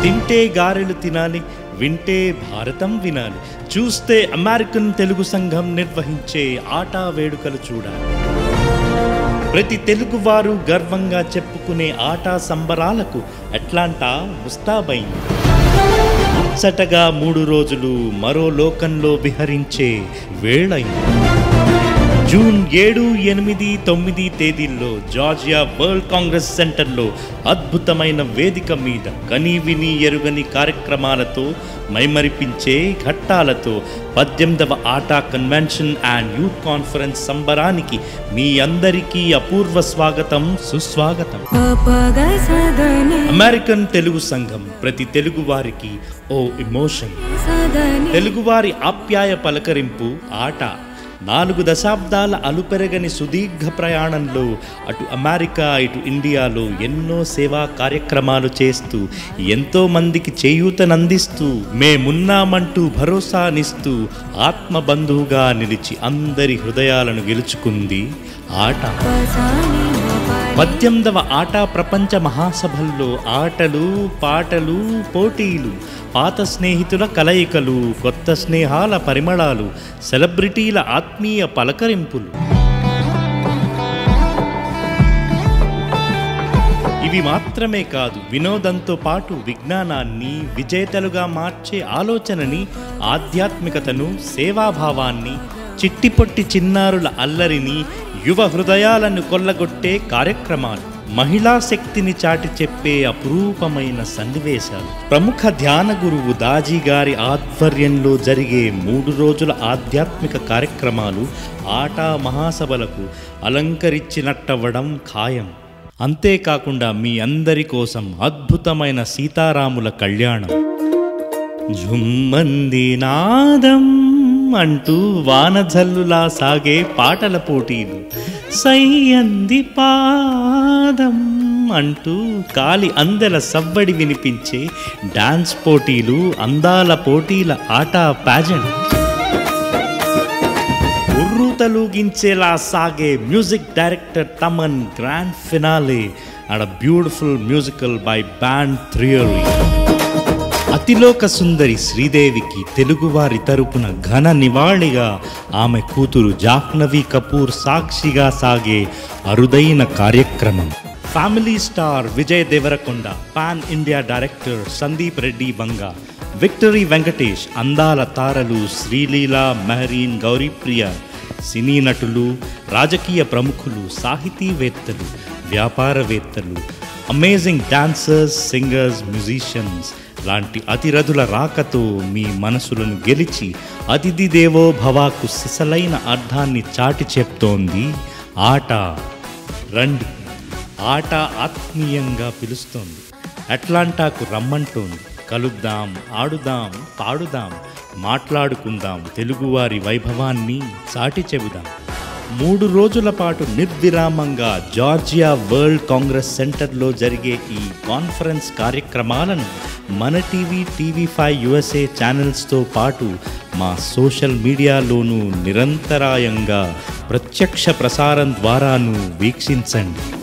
తింటే గారెలు తినాలి వింటే భారతం వినాలి చూస్తే అమెరికన్ తెలుగు సంఘం నిర్వహించే ఆటా వేడుకలు చూడాలి ప్రతి తెలుగువారు గర్వంగా చెప్పుకునే ఆటా సంబరాలకు అట్లాంటా ముస్తాబైంది ముచ్చటగా మూడు రోజులు మరో లోకంలో విహరించే వేళైంది జూన్ ఏడు ఎనిమిది తొమ్మిది తేదీల్లో జార్జియా వరల్డ్ కాంగ్రెస్ సెంటర్లో అద్భుతమైన వేదిక మీద కని విని ఎరుగని కార్యక్రమాలతో మైమరిపించే ఘట్టాలతో పద్దెనిమిదవ ATA convention and youth conference సంబరానికి మీ అందరికీ అపూర్వ స్వాగతం సుస్వాగతం సదని అమెరికన్ తెలుగు సంఘం ప్రతి తెలుగు వారికి ఓ ఇమోషన్ సదని తెలుగువారి ఆప్యాయ పలకరింపు ఆట నాలుగు దశాబ్దాల అలుపెరగని సుదీర్ఘ ప్రయాణంలో అటు అమెరికా ఇటు ఇండియాలో ఎన్నో సేవా కార్యక్రమాలు చేస్తూ ఎంతో మందికి చేయూతనందిస్తూ మేమున్నామంటూ భరోసానిస్తూ ఆత్మబంధువుగా నిలిచి అందరి హృదయాలను గెలుచుకుంది ఆట పసాని పద్దెనిమిదవ ఆట ప్రపంచ మహాసభల్లో ఆటలు పాటలు పోటీలు పాత స్నేహితుల కలయికలు కొత్త స్నేహాల పరిమళాలు సెలబ్రిటీల ఆత్మీయ పలకరింపులు ఇవి మాత్రమే కాదు వినోదంతో పాటు విజ్ఞానాన్ని విజేతలుగా మార్చే ఆలోచనని ఆధ్యాత్మికతను సేవాభావాన్ని చిట్టిపొట్టి చిన్నారుల అల్లరిని యువ హృదయాలను కొల్లగొట్టే కార్యక్రమాలు మహిళా శక్తిని చాటి చెప్పే అపురూపమైన సన్నివేశాలు ప్రముఖ ధ్యాన గురువు దాజీ గారి ఆధ్వర్యంలో జరిగే మూడు రోజుల ఆధ్యాత్మిక కార్యక్రమాలు ఆటా మహాసభలకు అలంకరించినట్టవ్వడం ఖాయం అంతేకాకుండా మీ అందరి కోసం అద్భుతమైన సీతారాముల కళ్యాణం జుమ్మంది నాదం అంటూ వానజల్లులా సాగే పాటల పోటీలు సయ్యంది పాదం అంటూ కాలి అందెల సవ్వడి వినిపించే డాన్స్ పోటీలు అందాల పోటీల ఆట ప్యాజెంట్ ఉర్రూతలూగించేలా సాగే music director Thaman grand finale and beautiful musical by band theory అతిలోక సుందరి శ్రీదేవికి తెలుగువారి తరపున ఘన నివాళిగా ఆమె కూతురు జాహ్నవి కపూర్ సాక్షిగా సాగే అరుదైన కార్యక్రమం family star Vijay Deverakonda pan India director Sandeep Reddy Vanga victory Venkatesh అందాల తారలు శ్రీలీల మెహరీన్ గౌరీప్రియ సినీ నటులు రాజకీయ ప్రముఖులు సాహితీవేత్తలు వ్యాపారవేత్తలు అమేజింగ్ డాన్సర్స్ సింగర్స్ మ్యూజిషియన్స్ లాంటి అతిరథుల రాకతో మీ మనసులను గెలిచి అతిథి దేవో భవాకు సిసలైన అర్థాన్ని చాటి చెప్తోంది ఆట రండి ఆట ఆత్మీయంగా పిలుస్తోంది అట్లాంటాకు రమ్మంటోంది కలుద్దాం ఆడుదాం పాడుదాం మాట్లాడుకుందాం తెలుగువారి వైభవాన్ని చాటి చెబుదాం మూడు రోజుల పాటు నిర్విరామంగా జార్జియా వరల్డ్ కాంగ్రెస్ సెంటర్లో జరిగే ఈ కాన్ఫరెన్స్ కార్యక్రమాలను మన టీవీ టీవీ ఫైవ్ యుఎస్ఏ ఛానల్స్తో పాటు మా సోషల్ మీడియాలోనూ నిరంతరాయంగా ప్రత్యక్ష ప్రసారం ద్వారాను వీక్షించండి